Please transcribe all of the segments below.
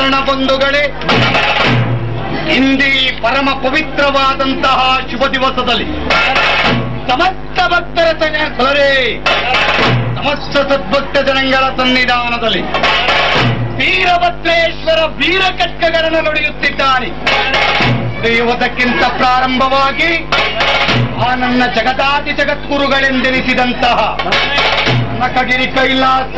ಶರಣ ಬಂಧುಗಳೇ ಇಂದಿ ಪರಮ ಪವಿತ್ರವಾದಂತಹ ಶುಭ ದಿವಸದಲ್ಲಿ ಸಮಸ್ತ ಭಕ್ತರ ಸಲರೇ ಸಮಸ್ತ ಸದ್ಭಕ್ತ ಜನಗಳ ಸನ್ನಿಧಾನದಲ್ಲಿ ವೀರಭದ್ರೇಶ್ವರ ವೀರ ಕಟ್ಕಗಳನ್ನು ನುಡಿಯುತ್ತಿದ್ದಾನೆ ನುಡಿಯುವುದಕ್ಕಿಂತ ಪ್ರಾರಂಭವಾಗಿ ಆ ನನ್ನ ಜಗದಾದಿ ಜಗದ್ಗುರುಗಳೆಂದೆನಿಸಿದಂತಹ ನಕಗಿರಿ ಕೈಲಾಸ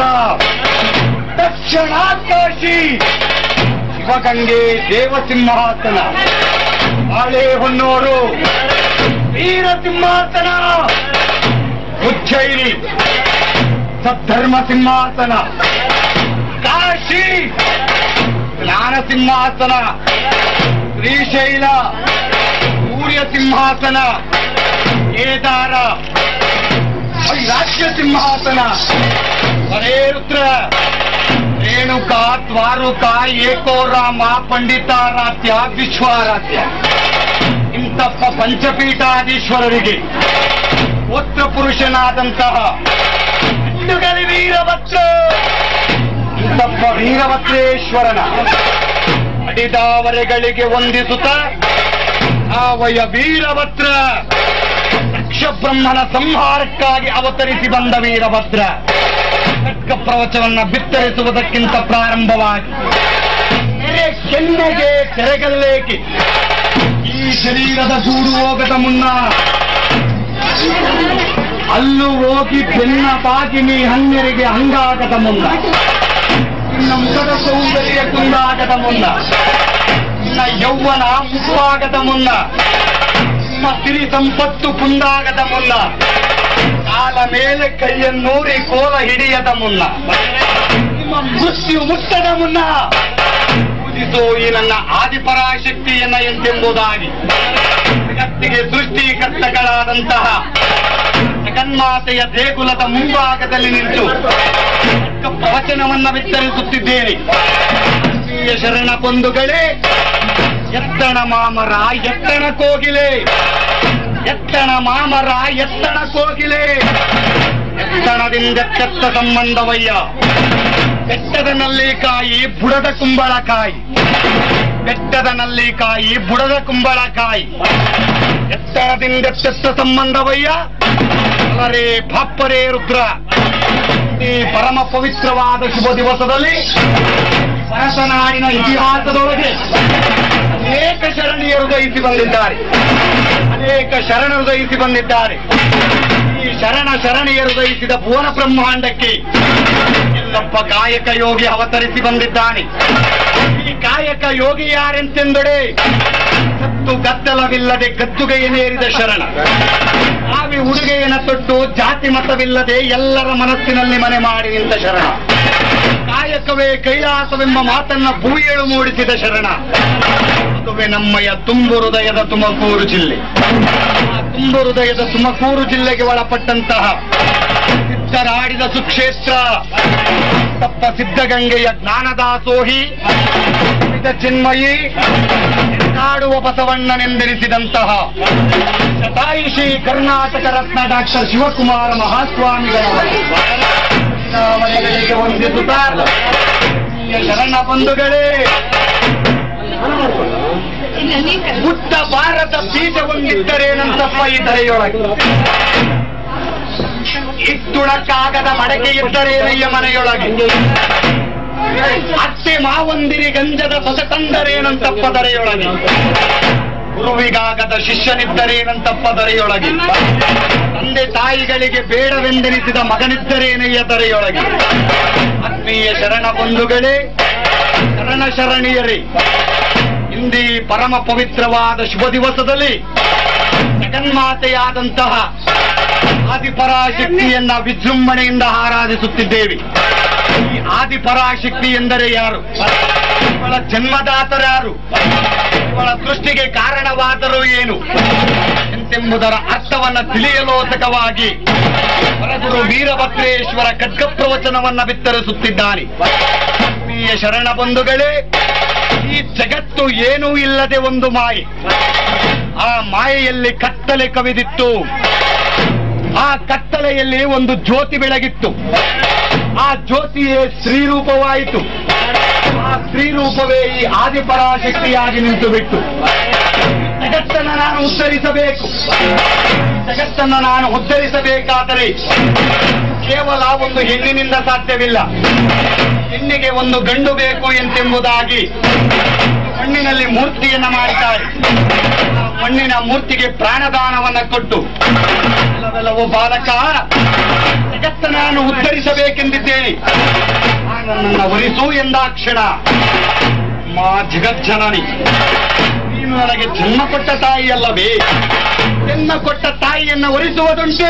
ದಕ್ಷಿಣಾಕಾಶಿ ಶಿವಗಂಗೆ ದೇವಸಿಂಹಾಸನ ಬಾಳೆ ಹೊನ್ನೂರು ವೀರ ಸಿಂಹಾಸನ ಉಜ್ಜಯಿನಿ ಸದ್ಧರ್ಮ ಸಿಂಹಾಸನ ಕಾಶಿ ಜ್ಞಾನ ಸಿಂಹಾಸನ ಶ್ರೀಶೈಲ ಸೂರ್ಯ ಸಿಂಹಾಸನ ಕೇದಾರ ರಾಜ್ಯ ಸಿಂಹಾಸನ ಹರೇ ರುದ್ರ ರೇಣುಕಾ ದ್ವಾರುಕ ಏಕೋರಾಮ ಪಂಡಿತಾರಾಧ್ಯ ವಿಶ್ವಾರಾಧ್ಯ ಇಂತಪ್ಪ ಪಂಚಪೀಠಾಧೀಶ್ವರರಿಗೆ ಪುತ್ರ ಪುರುಷನಾದಂತಹ ಹಿಂದುಗಲಿ ವೀರಭದ್ರ ಇಂತಪ್ಪ ವೀರಭದ್ರೇಶ್ವರನ ಅಡಿದಾವರೆಗಳಿಗೆ ವಂದಿಸುತ್ತ ಆವಯ ವೀರಭದ್ರ ದಕ್ಷ ಬ್ರಹ್ಮನ ಸಂಹಾರಕ್ಕಾಗಿ ಅವತರಿಸಿ ಬಂದ ವೀರಭದ್ರ ಖಡ್ಗ ಪ್ರವಚವನ್ನ ಬಿತ್ತರಿಸುವುದಕ್ಕಿಂತ ಪ್ರಾರಂಭವಾಗಿ ನೆರೆ ಕೆನ್ನೆಗೆ ಕೆರೆಗಲ್ಲೇಕೆ ಈ ಶರೀರದ ಗೂಡು ಹೋಗದ ಮುನ್ನ ಅಲ್ಲೂ ಹೋಗಿ ಬೆನ್ನ ಬಾಗಿನಿ ಹನ್ನೆರಿಗೆ ಹಂಗಾಗದ ಮುನ್ನ ನಿನ್ನ ಮುಖದ ಸೌಂದರ್ಯ ಕುಂದಾಗದ ಮುನ್ನ ನಿನ್ನ ಯೌವನ ಮುಖವಾಗದ ಮುನ್ನ ನಿಮ್ಮ ಸಿರಿ ಸಂಪತ್ತು ಕುಂದಾಗದ ಮುನ್ನ ಕಾಲ ಮೇಲೆ ಕೈಯನ್ನೂರಿ ಕೋಲ ಹಿಡಿಯದ ಮುನ್ನ ನಿಮ್ಮ ಮೃತ್ಯು ಮುಟ್ಟದ ಮುನ್ನ ಪೂಜಿಸೋ ಈ ನನ್ನ ಆದಿಪರಾಶಕ್ತಿಯನ್ನ ಎಂತೆಂಬುದಾಗಿ ಜಗತ್ತಿಗೆ ಸೃಷ್ಟಿಕರ್ತಗಳಾದಂತಹ ಜಗನ್ಮಾತೆಯ ದೇಗುಲದ ಮುಂಭಾಗದಲ್ಲಿ ನಿಂತು ಚಿಕ್ಕ ಪ್ರವಚನವನ್ನ ವಿಸ್ತರಿಸುತ್ತಿದ್ದೇನೆ ಆತ್ಮೀಯ ಶರಣ ಬಂಧುಗಳೇ ಎತ್ತಣ ಮಾಮರ ಎತ್ತಣ ಕೋಗಿಲೆ ಎತ್ತಣ ಮಾಮರ ಎತ್ತಣ ಕೋಗಿಲೆ ಎತ್ತಣದಿಂದೆತ್ತ ಸಂಬಂಧವಯ್ಯ ಬೆಟ್ಟದ ನಲ್ಲಿಕಾಯಿ ಬುಡದ ಕುಂಬಳಕಾಯಿ ಬೆಟ್ಟದ ನಲ್ಲಿಕಾಯಿ ಬುಡದ ಕುಂಬಳಕಾಯಿ ಎತ್ತಣದಿಂದೆತ್ತ ಸಂಬಂಧವಯ್ಯ ಅಲರೇ ಪಾಪ್ಪರೇ ರುದ್ರ ಈ ಪರಮ ಪವಿತ್ರವಾದ ಶುಭ ದಿವಸದಲ್ಲಿ ಭರತನಾಡಿನ ಇತಿಹಾಸದೊಳಗೆ ಅನೇಕ ಶರಣಿಯರು ದಯಿಸಿ ಬಂದಿದ್ದಾರೆ ಅನೇಕ ಶರಣರು ದಯಿಸಿ ಬಂದಿದ್ದಾರೆ ಈ ಶರಣ ಶರಣಿಯರು ದಯಿಸಿದ ಭುವನ ಬ್ರಹ್ಮಾಂಡಕ್ಕೆ ಇಲ್ಲೊಬ್ಬ ಕಾಯಕ ಯೋಗಿ ಅವತರಿಸಿ ಬಂದಿದ್ದಾನೆ ಈ ಕಾಯಕ ಯೋಗಿ ಯಾರೆಂತೆಂದಡೆ ಸತ್ತು ಗದ್ದಲವಿಲ್ಲದೆ ಗದ್ದುಗೆಯನ್ನೇರಿದ ಶರಣ ಆವಿ ಉಡುಗೆಯನ್ನ ತೊಟ್ಟು ಜಾತಿ ಮತವಿಲ್ಲದೆ ಎಲ್ಲರ ಮನಸ್ಸಿನಲ್ಲಿ ಮನೆ ಮಾಡಿ ನಿಂತ ಶರಣ ಕಾಯಕವೇ ಕೈಲಾಸವೆಂಬ ಮಾತನ್ನ ಭೂಯೇಳು ಮೂಡಿಸಿದ ಶರಣ ಅದುವೇ ನಮ್ಮಯ ತುಂಬು ಹೃದಯದ ತುಮಕೂರು ಜಿಲ್ಲೆ ಆ ತುಂಬು ಹೃದಯದ ತುಮಕೂರು ಜಿಲ್ಲೆಗೆ ಒಳಪಟ್ಟಂತಹ ಸಿದ್ಧರಾಡಿದ ಸುಕ್ಷೇತ್ರ ತಪ್ಪ ಸಿದ್ಧಗಂಗೆಯ ಜ್ಞಾನದಾಸೋಹಿ ವಿವಿಧ ಚಿನ್ಮಯಿ ನಾಡುವ ಬಸವಣ್ಣನೆಂದೆನಿಸಿದಂತಹ ಶತಾಯುಷಿ ಕರ್ನಾಟಕ ರತ್ನ ಡಾಕ್ಟರ್ ಶಿವಕುಮಾರ ಮಹಾಸ್ವಾಮಿಗಳ ಮನೆಗಳಿಗೆ ವಂದಿಸುತ್ತಾ ಈ ಶರಣ ಬಂಧುಗಳೇ ಬುದ್ಧ ಭಾರತ ಬೀಜ ಹೊಂದಿದ್ದರೇನಂತಪ್ಪ ಈ ಧರೆಯೊಳಗೆ ಇತ್ತುಳಕ್ಕಾಗದ ಮಡಕೆ ಇದ್ದರೇನಯ್ಯ ಮನೆಯೊಳಗೆ ಅತ್ತೆ ಮಾವಂದಿರಿ ಗಂಜದ ಸೊಸೆತಂದರೇನಂತಪ್ಪ ದರೆಯೊಳಗೆ ಗುರುವಿಗಾಗದ ಶಿಷ್ಯನಿದ್ದರೇನಂತಪ್ಪ ದರೆಯೊಳಗೆ ತಂದೆ ತಾಯಿಗಳಿಗೆ ಬೇಡವೆಂದೆನಿಸಿದ ಮಗನಿದ್ದರೇನಯ್ಯ ದರೆಯೊಳಗೆ ಆತ್ಮೀಯ ಶರಣ ಬಂಧುಗಳೇ ಶರಣ ಶರಣಿಯರೇ ಇಂದಿ ಪರಮ ಪವಿತ್ರವಾದ ಶುಭ ದಿವಸದಲ್ಲಿ ಜಗನ್ಮಾತೆಯಾದಂತಹ ಆದಿಪರಾಶಕ್ತಿಯನ್ನ ವಿಜೃಂಭಣೆಯಿಂದ ಆರಾಧಿಸುತ್ತಿದ್ದೇವೆ ಈ ಆದಿಪರಾಶಕ್ತಿ ಎಂದರೆ ಯಾರು ಇವಳ ಜನ್ಮದಾತರಾರು ಇವಳ ಸೃಷ್ಟಿಗೆ ಕಾರಣವಾದರೂ ಏನು ಎಂತೆಂಬುದರ ಅರ್ಥವನ್ನ ತಿಳಿಯಲೋಸಕವಾಗಿ ಹೊರಗುರು ವೀರಭದ್ರೇಶ್ವರ ಖಡ್ಗ ಪ್ರವಚನವನ್ನ ಬಿತ್ತರಿಸುತ್ತಿದ್ದಾನೆ ಆತ್ಮೀಯ ಶರಣ ಬಂಧುಗಳೇ ಈ ಜಗತ್ತು ಏನೂ ಇಲ್ಲದೆ ಒಂದು ಮಾಯೆ ಆ ಮಾಯೆಯಲ್ಲಿ ಕತ್ತಲೆ ಕವಿದಿತ್ತು ಆ ಕತ್ತಲೆಯಲ್ಲಿ ಒಂದು ಜ್ಯೋತಿ ಬೆಳಗಿತ್ತು ಆ ಜ್ಯೋತಿಯೇ ಶ್ರೀರೂಪವಾಯಿತು ಆ ಸ್ತ್ರೀ ರೂಪವೇ ಈ ಆದಿಪರಾಶಕ್ತಿಯಾಗಿ ನಿಂತು ಬಿಟ್ಟು ಜಗತ್ತನ್ನ ನಾನು ಉದ್ಧರಿಸಬೇಕು ಜಗತ್ತನ್ನ ನಾನು ಉದ್ಧರಿಸಬೇಕಾದರೆ ಕೇವಲ ಒಂದು ಹೆಣ್ಣಿನಿಂದ ಸಾಧ್ಯವಿಲ್ಲ ಹೆಣ್ಣಿಗೆ ಒಂದು ಗಂಡು ಬೇಕು ಎಂತೆಂಬುದಾಗಿ ಮಣ್ಣಿನಲ್ಲಿ ಮೂರ್ತಿಯನ್ನ ಮಾಡಿದ್ದಾರೆ ಆ ಮಣ್ಣಿನ ಮೂರ್ತಿಗೆ ಪ್ರಾಣದಾನವನ್ನ ಕೊಟ್ಟು ಎಲ್ಲವೆಲ್ಲವೂ ಬಾಲಕ ಜಗತ್ತ ನಾನು ಉದ್ಧರಿಸಬೇಕೆಂದಿದ್ದೇನೆ ನನ್ನನ್ನ ಒಲಿಸು ಎಂದಾಕ್ಷಣ ಮಾ ಜಗಜ್ಜನನಿ ನೀನು ನನಗೆ ಜನ್ಮ ಕೊಟ್ಟ ತಾಯಿಯಲ್ಲವೇ ಜನ್ಮ ಕೊಟ್ಟ ತಾಯಿಯನ್ನ ಒಲಿಸುವುದುಂಟೆ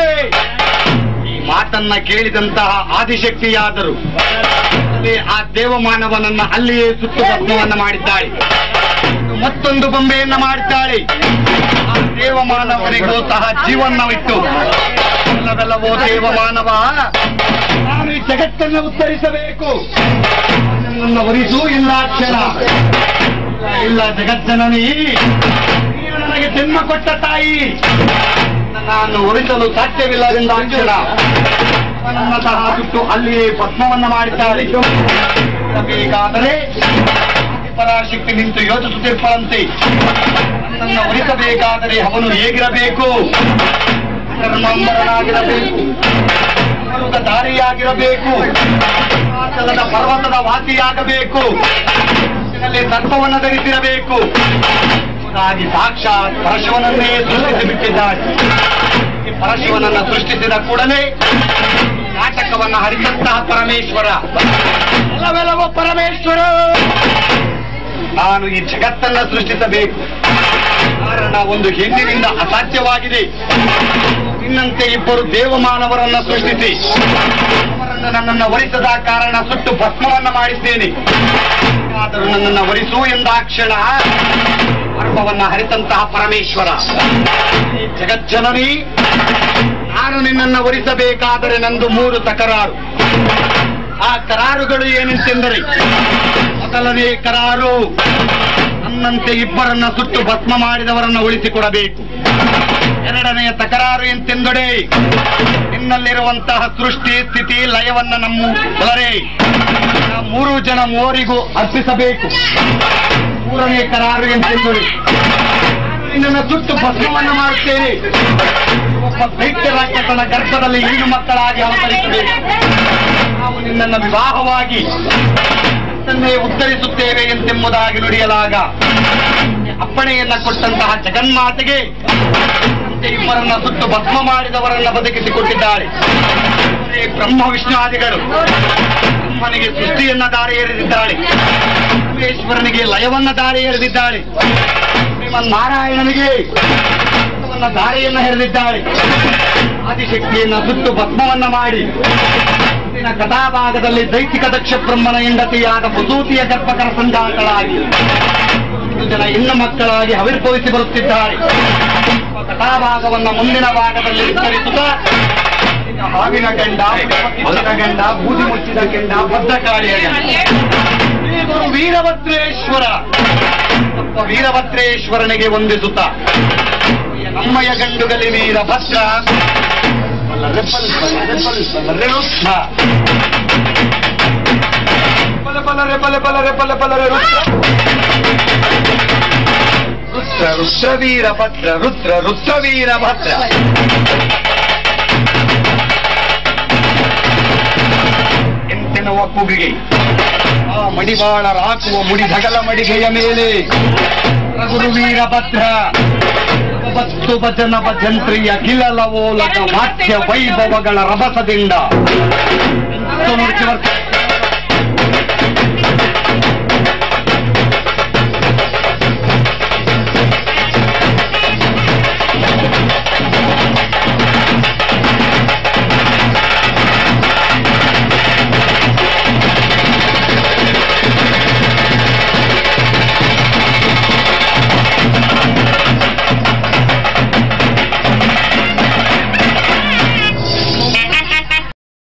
ಈ ಮಾತನ್ನ ಕೇಳಿದಂತಹ ಆದಿಶಕ್ತಿಯಾದರು ಅಲ್ಲಿ ಆ ದೇವಮಾನವನನ್ನ ಅಲ್ಲಿಯೇ ಸುತ್ತು ಭಸ್ಮವನ್ನ ಮಾಡಿದ್ದಾಳೆ ಮತ್ತೊಂದು ಬೊಂಬೆಯನ್ನ ಮಾಡಿದ್ದಾಳೆ ಆ ದೇವಮಾನವನಿಗೂ ಸಹ ಜೀವನವಿಟ್ಟು ಎಲ್ಲವೆಲ್ಲವೋ ದೇವಮಾನವ ನಾನು ಈ ಜಗತ್ತನ್ನು ಉತ್ತರಿಸಬೇಕು ನನ್ನನ್ನು ಒರಿಸು ಇಲ್ಲ ಕ್ಷಣ ಇಲ್ಲ ಜಗಜ್ಜನನಿ ನೀನು ನನಗೆ ಜನ್ಮ ಕೊಟ್ಟ ತಾಯಿ ನಾನು ಒರಿಸಲು ಸಾಧ್ಯವಿಲ್ಲವೆಂದ ಅಕ್ಷರ ನನ್ನ ಸಹ ಸುಟ್ಟು ಅಲ್ಲಿಯೇ ಪದ್ಮವನ್ನ ಮಾಡಿದ್ದಾರೆ ಬೇಕಾದರೆ ಪರಾಶಕ್ತಿ ನಿಂತು ಯೋಚಿಸುತ್ತಿರ್ಪರಂತೆ ನನ್ನನ್ನು ಉಳಿಸಬೇಕಾದರೆ ಅವನು ಹೇಗಿರಬೇಕು ಧರ್ಮಾಂಬರನಾಗಿರಬೇಕು ಅಮೃತ ದಾರಿಯಾಗಿರಬೇಕು ಹಿಮಾಚಲದ ಪರ್ವತದ ವಾಸಿಯಾಗಬೇಕು ಇದರಲ್ಲಿ ಸರ್ಪವನ್ನು ಧರಿಸಿರಬೇಕು ಹಾಗಾಗಿ ಸಾಕ್ಷಾತ್ ಪರಶುವನನ್ನೇ ಸೃಷ್ಟಿಸಿ ಬಿಟ್ಟಿದ್ದಾಳೆ ಈ ಪರಶುವನನ್ನ ಸೃಷ್ಟಿಸಿದ ಕೂಡಲೇ ನಾಟಕವನ್ನ ಹರಿದಂತಹ ಪರಮೇಶ್ವರ ಎಲ್ಲವೆಲ್ಲವೋ ಪರಮೇಶ್ವರ ನಾನು ಈ ಜಗತ್ತನ್ನ ಸೃಷ್ಟಿಸಬೇಕು ಕಾರಣ ಒಂದು ಹೆಣ್ಣಿನಿಂದ ಅಸಾಧ್ಯವಾಗಿದೆ ಇನ್ನಂತೆ ಇಬ್ಬರು ದೇವಮಾನವರನ್ನ ಸೃಷ್ಟಿಸಿ ಅವರನ್ನು ನನ್ನನ್ನು ವರಿಸದ ಕಾರಣ ಸುಟ್ಟು ಭಸ್ಮವನ್ನ ಮಾಡಿದ್ದೇನೆ ಆದರೂ ನನ್ನನ್ನು ವರಿಸು ಎಂದಾಕ್ಷಣ ಗರ್ಭವನ್ನ ಹರಿತಂತಹ ಪರಮೇಶ್ವರ ಈ ಜಗಜ್ಜನನಿ ನಾನು ನಿನ್ನನ್ನು ವರಿಸಬೇಕಾದರೆ ನಂದು ಮೂರು ತಕರಾರು ಆ ಕರಾರುಗಳು ಏನೆಂತೆಂದರೆ ಮೊದಲನೇ ಕರಾರು ನನ್ನಂತೆ ಇಬ್ಬರನ್ನ ಸುಟ್ಟು ಭಸ್ಮ ಮಾಡಿದವರನ್ನ ಉಳಿಸಿಕೊಡಬೇಕು ಎರಡನೆಯ ತಕರಾರು ಎಂತೆಂದೊಡೆ ನಿನ್ನಲ್ಲಿರುವಂತಹ ಸೃಷ್ಟಿ ಸ್ಥಿತಿ ಲಯವನ್ನ ನಮ್ಮ ಬಲರೆ ಆ ಮೂರು ಜನ ಮೂವರಿಗೂ ಅರ್ಪಿಸಬೇಕು ಮೂರನೇ ಕರಾರು ಎಂತೆಂದೊಡೆ ನಿನ್ನನ್ನು ಸುಟ್ಟು ಭಸ್ಮವನ್ನು ಮಾಡುತ್ತೇನೆ ಒಬ್ಬ ದೈತ್ಯ ರಾಕ್ಷಸನ ಗರ್ಭದಲ್ಲಿ ಹೆಣ್ಣು ಮಕ್ಕಳಾಗಿ ಅವತರಿಸಬೇಕು ನಾವು ನಿನ್ನನ್ನು ವಿವಾಹವಾಗಿ ತನ್ನೇ ಉತ್ತರಿಸುತ್ತೇವೆ ಎಂತೆಂಬುದಾಗಿ ನುಡಿಯಲಾಗ ಅಪ್ಪಣೆಯನ್ನ ಕೊಟ್ಟಂತಹ ಜಗನ್ಮಾತೆಗೆ ಅಂತೆ ಇಬ್ಬರನ್ನ ಸುಟ್ಟು ಭಸ್ಮ ಮಾಡಿದವರನ್ನ ಬದುಕಿಸಿಕೊಟ್ಟಿದ್ದಾಳೆ ಅವರೇ ಬ್ರಹ್ಮ ವಿಷ್ಣುವಾದಿಗಳು ಬ್ರಹ್ಮನಿಗೆ ಸೃಷ್ಟಿಯನ್ನ ದಾರಿ ಎರೆದಿದ್ದಾಳೆ ಪರಮೇಶ್ವರನಿಗೆ ಲಯವನ್ನ ದಾರಿ ಎರೆದಿದ್ದಾಳೆ ಶ್ರೀಮನ್ ನಾರಾಯಣನಿಗೆ ಭಸ್ಮವನ್ನ ದಾರಿಯನ್ನ ಹೆರೆದಿದ್ದಾಳೆ ಆದಿಶಕ್ತಿಯನ್ನ ಸುಟ್ಟು ಭಸ್ಮವನ್ನ ಮಾಡಿ ಮುಂದಿನ ಕಥಾಭಾಗದಲ್ಲಿ ದೈತಿಕ ದಕ್ಷ ಬ್ರಹ್ಮನ ಹೆಂಡತಿಯಾದ ಪ್ರಸೂತಿಯ ಗರ್ಭಕರ ಸಂಜಾತಳಾಗಿ ಒಂದು ಜನ ಹೆಣ್ಣು ಮಕ್ಕಳಾಗಿ ಆವಿರ್ಭವಿಸಿ ಬರುತ್ತಿದ್ದಾರೆ ಕಥಾಭಾಗವನ್ನ ಮುಂದಿನ ಭಾಗದಲ್ಲಿ ವಿಸ್ತರಿಸುತ್ತಾ ಇನ್ನು ಹಾವಿನ ಗಂಡ ಕಿಚ್ಚಿನ ಗಂಡ ಬೂದಿ ಮುಚ್ಚಿದ ಗಂಡ ಭದ್ರಕಾಳಿಯ ಗಂಡ ಶ್ರೀ ಗುರು ವೀರಭದ್ರೇಶ್ವರ ಒಬ್ಬ ವೀರಭದ್ರೇಶ್ವರನಿಗೆ ವಂದಿಸುತ್ತ ನಮ್ಮಯ ಗಂಡುಗಲಿ ವೀರಭದ್ರ ಬಲ್ಲರೆ ಬಲ್ಲರೆ ರುದ್ರ. ಬಲ ಬಲರೆ ಬಲ ಬಲರೆ ಬಲ ಬಲರೆ ರುದ್ರ. ರುದ್ರ ರುದ್ರ ವೀರಭದ್ರ ರುದ್ರ ರುದ್ರ ವೀರಭದ್ರ ಎಂತೆನ್ನುವ ಕೂಗಿಗೆ ಆ ಮಡಿವಾಳ ರಾಕುವ ಮುಡಿ ಧಗಲ ಮಡಿಗೆಯ ಮೇಲೆ ರಘುರು ವೀರಭದ್ರ ಬತ್ತು ಭಜನ ಭಜಂತ್ರಿಯ ಕಿಲಲವೋಲಕ ವಾಕ್ಯ ವೈಭವಗಳ ರಭಸದಿಂದ ಎಂತು ನುಡಿಸಿ ಬರ್ತಾರೆ.